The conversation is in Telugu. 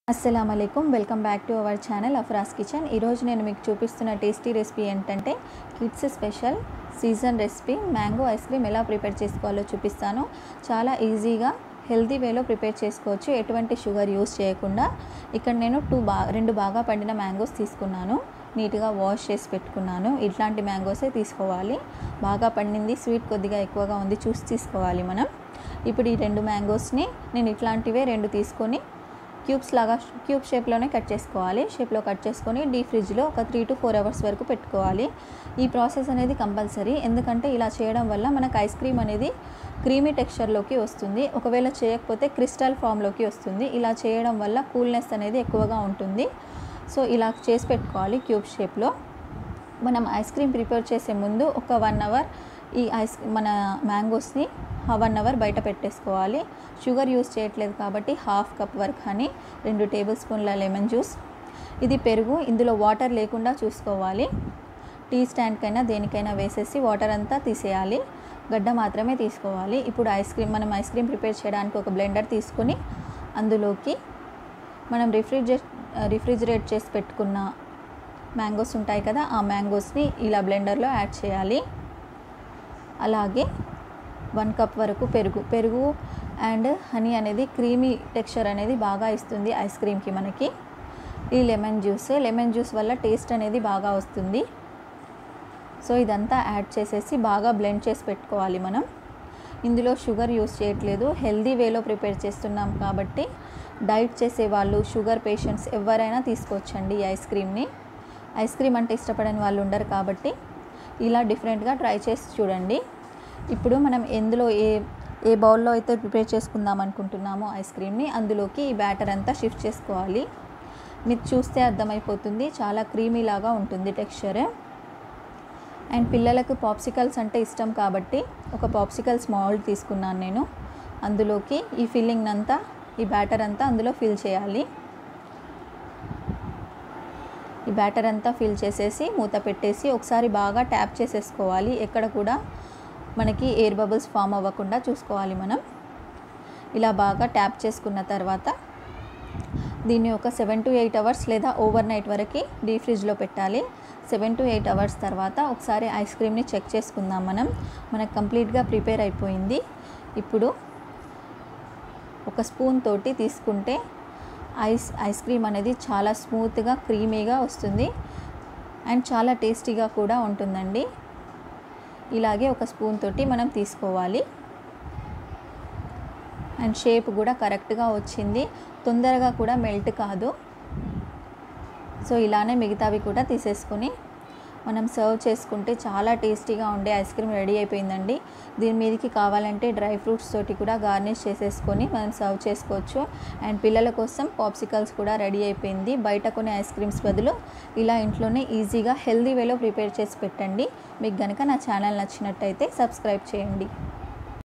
అస్సలం అయికం welcome back to our channel Afras kitchen ఈరోజు నేను మీకు చూపిస్తున్న టేస్టీ రెసిపీ ఏంటంటే kids special season recipe mango ice cream ఎలా ప్రిపేర్ చేసుకోవాలో చూపిస్తాను చాలా ఈజీగా హెల్తీ వేలో ప్రిపేర్ చేసుకోవచ్చు ఎటువంటి షుగర్ యూస్ చేయకుండా ఇక్కడ నేను టూ బా రెండు బాగా పండిన మ్యాంగోస్ తీసుకున్నాను నీట్గా వాష్ చేసి పెట్టుకున్నాను ఇట్లాంటి మ్యాంగోసే తీసుకోవాలి బాగా పండింది స్వీట్ కొద్దిగా ఎక్కువగా ఉంది చూసి తీసుకోవాలి మనం ఇప్పుడు ఈ రెండు మ్యాంగోస్ని నేను ఇట్లాంటివే రెండు తీసుకొని క్యూబ్స్ లాగా క్యూబ్ షేప్లోనే కట్ చేసుకోవాలి షేప్లో కట్ చేసుకొని డీ ఫ్రిడ్జ్లో ఒక త్రీ టు ఫోర్ అవర్స్ వరకు పెట్టుకోవాలి ఈ ప్రాసెస్ అనేది కంపల్సరీ ఎందుకంటే ఇలా చేయడం వల్ల మనకు ఐస్ క్రీమ్ అనేది క్రీమీ టెక్స్చర్లోకి వస్తుంది ఒకవేళ చేయకపోతే క్రిస్టల్ ఫామ్లోకి వస్తుంది ఇలా చేయడం వల్ల కూల్నెస్ అనేది ఎక్కువగా ఉంటుంది సో ఇలా చేసి పెట్టుకోవాలి క్యూబ్ షేప్లో మనం ఐస్ క్రీమ్ ప్రిపేర్ చేసే ముందు ఒక వన్ అవర్ ఈ ఐస్ మన మ్యాంగోస్ని వన్ అవర్ బయట పెట్టేసుకోవాలి షుగర్ యూస్ చేయట్లేదు కాబట్టి హాఫ్ కప్ వరకు హనీ రెండు టేబుల్ స్పూన్ల లెమన్ జ్యూస్ ఇది పెరుగు ఇందులో వాటర్ లేకుండా చూసుకోవాలి టీ స్టాండ్కైనా దేనికైనా వేసేసి వాటర్ అంతా తీసేయాలి గడ్డ మాత్రమే తీసుకోవాలి ఇప్పుడు ఐస్ క్రీమ్ మనం ఐస్ క్రీమ్ ప్రిపేర్ చేయడానికి ఒక బ్లెండర్ తీసుకొని అందులోకి మనం రిఫ్రిజరేట్ రిఫ్రిజిరేట్ చేసి పెట్టుకున్న మ్యాంగోస్ ఉంటాయి కదా ఆ మ్యాంగోస్ని ఇలా బ్లెండర్లో యాడ్ చేయాలి అలాగే వన్ కప్ వరకు పెరుగు పెరుగు అండ్ హనీ అనేది క్రీమీ టెక్స్చర్ అనేది బాగా ఇస్తుంది ఐస్ క్రీమ్కి మనకి ఈ లెమన్ జ్యూస్ లెమన్ జ్యూస్ వల్ల టేస్ట్ అనేది బాగా వస్తుంది సో ఇదంతా యాడ్ చేసేసి బాగా బ్లెండ్ చేసి పెట్టుకోవాలి మనం ఇందులో షుగర్ యూస్ చేయట్లేదు హెల్దీ వేలో ప్రిపేర్ చేస్తున్నాం కాబట్టి డైట్ చేసే వాళ్ళు షుగర్ పేషెంట్స్ ఎవరైనా తీసుకోవచ్చండి ఈ ఐస్ క్రీమ్ని ఐస్ క్రీమ్ అంటే ఇష్టపడని వాళ్ళు ఉండరు కాబట్టి ఇలా డిఫరెంట్గా ట్రై చేసి చూడండి ఇప్పుడు మనం ఎందులో ఏ ఏ బౌల్లో అయితే ప్రిపేర్ చేసుకుందాం అనుకుంటున్నామో ఐస్ క్రీమ్ని అందులోకి ఈ బ్యాటర్ అంతా షిఫ్ట్ చేసుకోవాలి మీరు చూస్తే అర్థమైపోతుంది చాలా క్రీమీ లాగా ఉంటుంది టెక్స్చర్ అండ్ పిల్లలకు పాప్సికల్స్ అంటే ఇష్టం కాబట్టి ఒక పాప్సికల్స్ మౌల్డ్ తీసుకున్నాను నేను అందులోకి ఈ ఫిల్లింగ్ అంతా ఈ బ్యాటర్ అంతా అందులో ఫిల్ చేయాలి ఈ బ్యాటర్ అంతా ఫిల్ చేసేసి మూత పెట్టేసి ఒకసారి బాగా ట్యాప్ చేసేసుకోవాలి ఎక్కడ కూడా మనకి ఎయిర్ బబుల్స్ ఫామ్ అవ్వకుండా చూసుకోవాలి మనం ఇలా బాగా ట్యాప్ చేసుకున్న తర్వాత దీన్ని ఒక సెవెన్ టు ఎయిట్ అవర్స్ లేదా ఓవర్ నైట్ వరకు డీ ఫ్రిడ్జ్లో పెట్టాలి సెవెన్ టు ఎయిట్ అవర్స్ తర్వాత ఒకసారి ఐస్ క్రీమ్ని చెక్ చేసుకుందాం మనం మనకు కంప్లీట్గా ప్రిపేర్ అయిపోయింది ఇప్పుడు ఒక స్పూన్ తోటి తీసుకుంటే ఐస్ ఐస్ క్రీమ్ అనేది చాలా స్మూత్గా క్రీమీగా వస్తుంది అండ్ చాలా టేస్టీగా కూడా ఉంటుందండి ఇలాగే ఒక స్పూన్ తోటి మనం తీసుకోవాలి అండ్ షేప్ కూడా కరెక్ట్గా వచ్చింది తొందరగా కూడా మెల్ట్ కాదు సో ఇలానే మిగతావి కూడా తీసేసుకొని మనం సర్వ్ చేసుకుంటే చాలా టేస్టీగా ఉండే ఐస్ క్రీమ్ రెడీ అయిపోయిందండి దీని మీదకి కావాలంటే డ్రై ఫ్రూట్స్ తోటి కూడా గార్నిష్ చేసేసుకొని మనం సర్వ్ చేసుకోవచ్చు అండ్ పిల్లల కోసం పాప్సికల్స్ కూడా రెడీ అయిపోయింది బయట కొన్ని ఐస్ క్రీమ్స్ బదులు ఇలా ఇంట్లోనే ఈజీగా హెల్దీ వేలో ప్రిపేర్ చేసి పెట్టండి మీకు కనుక నా ఛానల్ నచ్చినట్టయితే సబ్స్క్రైబ్ చేయండి